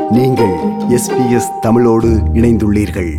நீங்கள் எஸ்பிஎஸ் தமிழோடு இணைந்துள்ளீர்கள்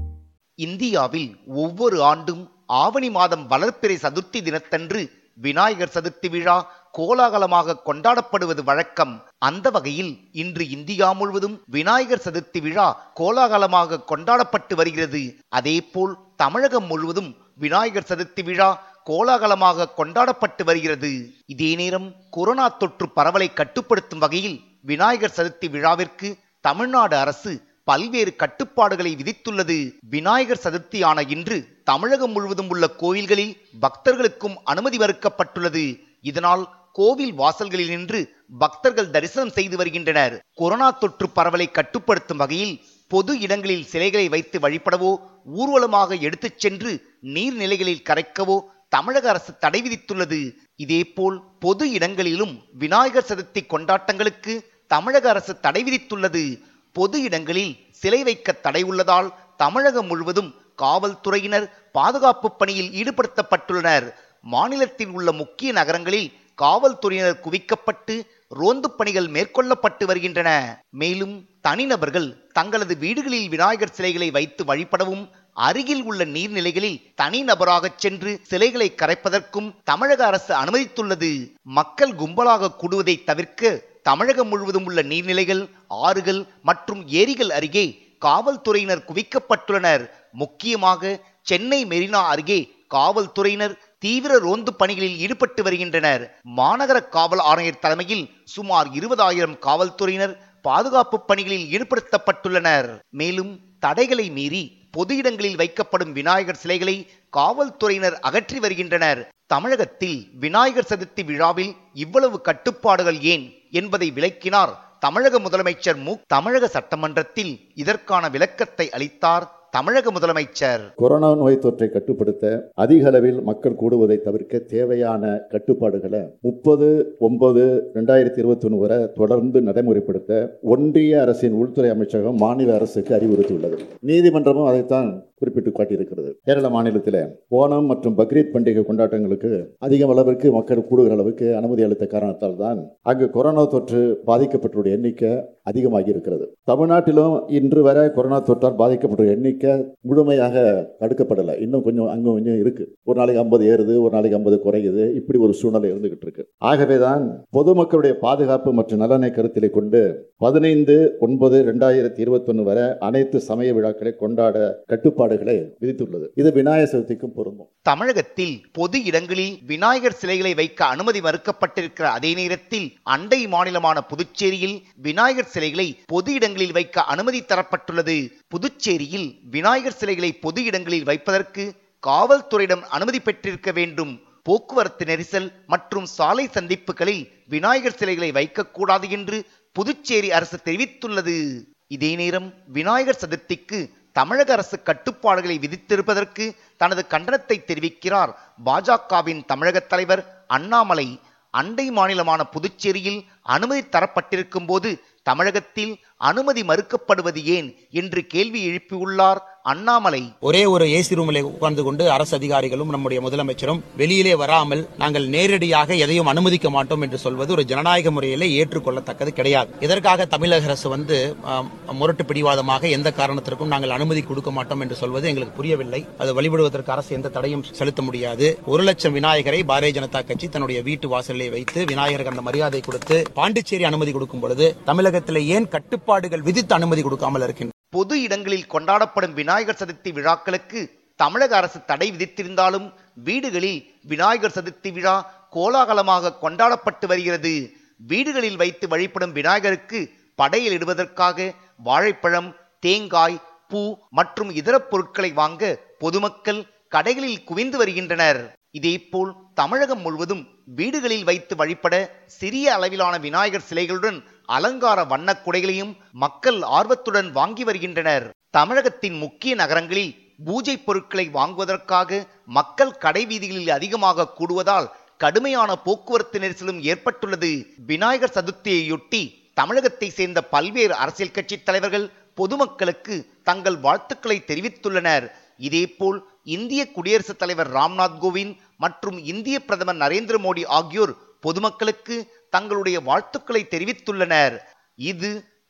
இந்தியாவில் ஒவ்வொரு ஆண்டும் ஆவணி மாதம் வளர்ப்பிறை சதுர்த்தி தினத்தன்று விநாயகர் சதுர்த்தி விழா கோலாகலமாக கொண்டாடப்படுவது வழக்கம் அந்த வகையில் இன்று இந்தியா முழுவதும் விநாயகர் சதுர்த்தி விழா கோலாகலமாக கொண்டாடப்பட்டு வருகிறது அதேபோல் தமிழகம் முழுவதும் விநாயகர் சதுர்த்தி விழா கோலாகலமாக கொண்டாடப்பட்டு வருகிறது இதே நேரம் கொரோனா தொற்று பரவலை கட்டுப்படுத்தும் வகையில் விநாயகர் சதுர்த்தி விழாவிற்கு தமிழ்நாடு அரசு பல்வேறு கட்டுப்பாடுகளை விதித்துள்ளது விநாயகர் சதுர்த்தியான இன்று தமிழகம் முழுவதும் உள்ள கோயில்களில் பக்தர்களுக்கும் அனுமதி மறுக்கப்பட்டுள்ளது இதனால் கோவில் வாசல்களில் நின்று பக்தர்கள் தரிசனம் செய்து வருகின்றனர் கொரோனா தொற்று பரவலை கட்டுப்படுத்தும் வகையில் பொது இடங்களில் சிலைகளை வைத்து வழிபடவோ ஊர்வலமாக எடுத்துச் சென்று நீர்நிலைகளில் கரைக்கவோ தமிழக அரசு தடை விதித்துள்ளது இதேபோல் பொது இடங்களிலும் விநாயகர் சதுர்த்தி கொண்டாட்டங்களுக்கு தமிழக அரசு தடை விதித்துள்ளது பொது இடங்களில் சிலை வைக்க தடை உள்ளதால் தமிழகம் முழுவதும் காவல்துறையினர் பாதுகாப்பு பணியில் ஈடுபடுத்தப்பட்டுள்ளனர் மாநிலத்தில் உள்ள முக்கிய நகரங்களில் காவல்துறையினர் குவிக்கப்பட்டு ரோந்து பணிகள் மேற்கொள்ளப்பட்டு வருகின்றன மேலும் தனிநபர்கள் தங்களது வீடுகளில் விநாயகர் சிலைகளை வைத்து வழிபடவும் அருகில் உள்ள நீர்நிலைகளில் தனிநபராகச் சென்று சிலைகளை கரைப்பதற்கும் தமிழக அரசு அனுமதித்துள்ளது மக்கள் கும்பலாக கூடுவதை தவிர்க்க தமிழகம் முழுவதும் உள்ள நீர்நிலைகள் ஆறுகள் மற்றும் ஏரிகள் அருகே காவல்துறையினர் குவிக்கப்பட்டுள்ளனர் முக்கியமாக சென்னை மெரினா அருகே காவல்துறையினர் தீவிர ரோந்து பணிகளில் ஈடுபட்டு வருகின்றனர் மாநகர காவல் ஆணையர் தலைமையில் சுமார் இருபதாயிரம் காவல்துறையினர் பாதுகாப்பு பணிகளில் ஈடுபடுத்தப்பட்டுள்ளனர் மேலும் தடைகளை மீறி பொது இடங்களில் வைக்கப்படும் விநாயகர் சிலைகளை காவல்துறையினர் அகற்றி வருகின்றனர் தமிழகத்தில் விநாயகர் சதுர்த்தி விழாவில் இவ்வளவு கட்டுப்பாடுகள் ஏன் என்பதை விளக்கினார் தமிழக முதலமைச்சர் மு தமிழக சட்டமன்றத்தில் இதற்கான விளக்கத்தை அளித்தார் தமிழக முதலமைச்சர் கொரோனா நோய் தொற்றை கட்டுப்படுத்த அதிக அளவில் மக்கள் கூடுவதை தவிர்க்க தேவையான கட்டுப்பாடுகளை முப்பது ஒன்பது ரெண்டாயிரத்தி இருபத்தி ஒன்று வரை தொடர்ந்து நடைமுறைப்படுத்த ஒன்றிய அரசின் உள்துறை அமைச்சகம் மாநில அரசுக்கு அறிவுறுத்தியுள்ளது நீதிமன்றமும் அதைத்தான் குறிப்பிட்டு காட்டியிருக்கிறது கேரள மாநிலத்தில் ஓணம் மற்றும் பக்ரீத் பண்டிகை கொண்டாட்டங்களுக்கு அதிக அளவிற்கு மக்கள் கூடுகிற அளவுக்கு அனுமதி அளித்த காரணத்தால் தான் அங்கு கொரோனா தொற்று பாதிக்கப்பட்டவருடைய எண்ணிக்கை அதிகமாகி இருக்கிறது தமிழ்நாட்டிலும் இன்று வரை கொரோனா தொற்றால் பாதிக்கப்பட்ட எண்ணிக்கை முழுமையாக தடுக்கப்படலை இன்னும் கொஞ்சம் அங்கும் கொஞ்சம் இருக்கு ஒரு நாளைக்கு ஐம்பது ஏறுது ஒரு நாளைக்கு ஐம்பது குறையுது இப்படி ஒரு சூழ்நிலை இருந்துகிட்டு இருக்கு ஆகவே தான் பொதுமக்களுடைய பாதுகாப்பு மற்றும் நலனை கருத்திலே கொண்டு பதினைந்து ஒன்பது ரெண்டாயிரத்தி இருபத்தொன்னு வரை அனைத்து சமய விழாக்களை கொண்டாட கட்டுப்பாடுகளை விதித்துள்ளது இது விநாயகர் சதுர்த்திக்கும் பொருந்தும் தமிழகத்தில் பொது இடங்களில் விநாயகர் சிலைகளை வைக்க அனுமதி மறுக்கப்பட்டிருக்கிற அதே நேரத்தில் அண்டை மாநிலமான புதுச்சேரியில் விநாயகர் சிலைகளை பொது இடங்களில் வைக்க அனுமதி தரப்பட்டுள்ளது புதுச்சேரியில் விநாயகர் சிலைகளை பொது இடங்களில் வைப்பதற்கு காவல்துறையிடம் அனுமதி பெற்றிருக்க வேண்டும் போக்குவரத்து நெரிசல் மற்றும் சாலை சந்திப்புகளில் விநாயகர் சிலைகளை வைக்கக்கூடாது என்று புதுச்சேரி அரசு தெரிவித்துள்ளது இதே நேரம் விநாயகர் சதுர்த்திக்கு தமிழக அரசு கட்டுப்பாடுகளை விதித்திருப்பதற்கு தனது கண்டனத்தை தெரிவிக்கிறார் பாஜகவின் தமிழக தலைவர் அண்ணாமலை அண்டை மாநிலமான புதுச்சேரியில் அனுமதி தரப்பட்டிருக்கும் போது தமிழகத்தில் அனுமதி மறுக்கப்படுவது ஏன் என்று கேள்வி எழுப்பியுள்ளார் அண்ணாமலை ஒரே ஒரு ஏசி ரூமில் உட்கார்ந்து கொண்டு அரசு அதிகாரிகளும் நம்முடைய முதலமைச்சரும் வெளியிலே வராமல் நாங்கள் நேரடியாக எதையும் அனுமதிக்க மாட்டோம் என்று சொல்வது ஒரு ஜனநாயக முறையிலே ஏற்றுக்கொள்ளத்தக்கது கிடையாது இதற்காக தமிழக அரசு வந்து ஆம், முரட்டு பிடிவாதமாக எந்த காரணத்திற்கும் நாங்கள் அனுமதி கொடுக்க மாட்டோம் என்று சொல்வது எங்களுக்கு புரியவில்லை அது வழிபடுவதற்கு அரசு எந்த தடையும் செலுத்த முடியாது ஒரு லட்சம் விநாயகரை பாரதிய ஜனதா கட்சி தன்னுடைய வீட்டு வாசலிலே வைத்து விநாயகருக்கு அந்த மரியாதை கொடுத்து பாண்டிச்சேரி அனுமதி கொடுக்கும் பொழுது தமிழகத்தில் ஏன் கட்டுப்பாடுகள் விதித்து அனுமதி கொடுக்காமல் இருக்கின்றன பொது இடங்களில் கொண்டாடப்படும் விநாயகர் சதுர்த்தி விழாக்களுக்கு தமிழக அரசு தடை விதித்திருந்தாலும் வீடுகளில் விநாயகர் சதுர்த்தி விழா கோலாகலமாக கொண்டாடப்பட்டு வருகிறது வீடுகளில் வைத்து வழிபடும் விநாயகருக்கு படையலிடுவதற்காக வாழைப்பழம் தேங்காய் பூ மற்றும் இதர பொருட்களை வாங்க பொதுமக்கள் கடைகளில் குவிந்து வருகின்றனர் இதேபோல் தமிழகம் முழுவதும் வீடுகளில் வைத்து வழிபட சிறிய அளவிலான விநாயகர் சிலைகளுடன் அலங்கார வண்ணக் குடைகளையும் மக்கள் ஆர்வத்துடன் வாங்கி வருகின்றனர் தமிழகத்தின் முக்கிய நகரங்களில் பூஜை பொருட்களை வாங்குவதற்காக மக்கள் கடை வீதிகளில் அதிகமாக கூடுவதால் கடுமையான போக்குவரத்து நெரிசலும் ஏற்பட்டுள்ளது விநாயகர் சதுர்த்தியையொட்டி தமிழகத்தை சேர்ந்த பல்வேறு அரசியல் கட்சி தலைவர்கள் பொதுமக்களுக்கு தங்கள் வாழ்த்துக்களை தெரிவித்துள்ளனர் இதேபோல் இந்திய குடியரசுத் தலைவர் ராம்நாத் கோவிந்த் மற்றும் இந்திய பிரதமர் நரேந்திர மோடி ஆகியோர் பொதுமக்களுக்கு தங்களுடைய வாழ்த்துக்களை தெரிவித்துள்ளனர் இது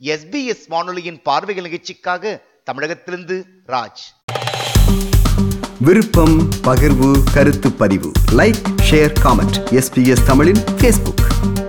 எஸ்பிஎஸ் வானொலியின் பார்வைகள் நிகழ்ச்சிக்காக தமிழகத்திலிருந்து ராஜ் விருப்பம் பகிர்வு கருத்து பதிவு லைக் ஷேர் காமெண்ட் எஸ்பிஎஸ் தமிழின் ஃபேஸ்புக்